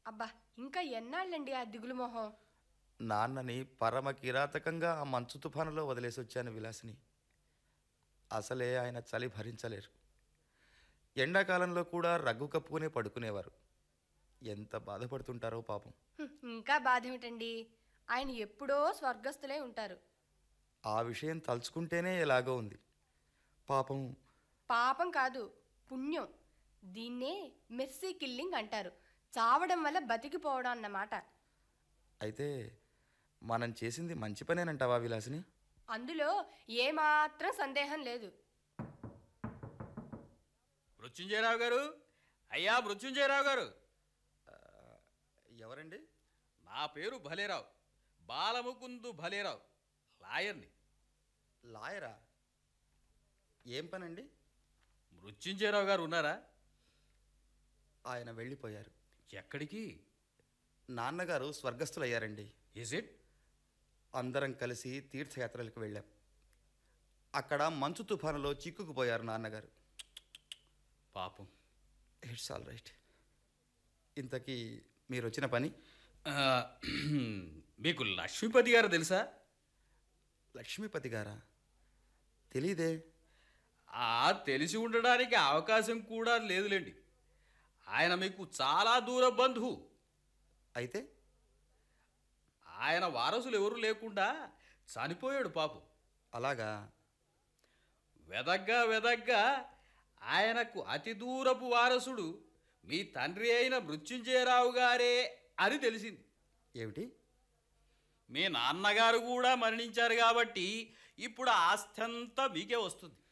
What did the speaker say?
అబ్బా ఇంకా ఎన్నాళ్ళండి ఆ దిగులు మొహం నాన్నని పరమ కిరాతకంగా ఆ మంచు తుఫానులో వదిలేసి వచ్చాను విలాసిని అసలే ఆయన చలి భరించలేరు ఎండాకాలంలో కూడా రగ్గు కప్పుకునే పడుకునేవారు ఎంత బాధపడుతుంటారో పాపం హ్మ్, ఇంకా బాధ ఏమిటండి ఆయన ఎప్పుడో స్వర్గస్థులై ఉంటారు ఆ విషయం తలుచుకుంటేనే ఎలాగో ఉంది పాపం పాపం కాదు పుణ్యం దీన్నే మెర్సీ కిల్లింగ్ అంటారు చావడం వల్ల బతికిపోవడం అన్నమాట అయితే మనం చేసింది మంచి పనేనంటావా విలాసిని అందులో ఏమాత్రం సందేహం లేదు మృత్యుంజయరావు గారు అయ్యా మృత్యుంజయరావు గారు ఎవరండి నా పేరు భలేరావు బాలముకుందు భలేరావు లాయర్ని లాయరా ఏం పనండి మృత్యుంజయరావు గారు ఉన్నారా ఆయన వెళ్ళిపోయారు ఎక్కడికి నాన్నగారు స్వర్గస్థులయ్యారండి ఇజ్ ఇట్ అందరం కలిసి తీర్థయాత్రలకు వెళ్ళాం అక్కడ మంచు తుఫానులో చిక్కుకుపోయారు నాన్నగారు పాపం ఇట్స్ ఆల్ రైట్ ఇంతకీ మీరు వచ్చిన పని ఆ, మీకు లక్ష్మీపతి గారు తెలుసా లక్ష్మీపతి గారా తెలీదే ఆ తెలిసి ఉండడానికి అవకాశం కూడా లేదులేండి ఆయన మీకు చాలా దూర బంధువు అయితే ఆయన వారసులు ఎవరు లేకుండా చనిపోయాడు పాపం అలాగా వెదగ్గా వెదగ్గా ఆయనకు అతి దూరపు వారసుడు మీ తండ్రి అయిన మృత్యుంజయరావు గారే అని తెలిసింది ఏమిటి మీ నాన్నగారు కూడా మరణించారు కాబట్టి ఇప్పుడు ఆ ఆస్తి అంతా మీకే వస్తుంది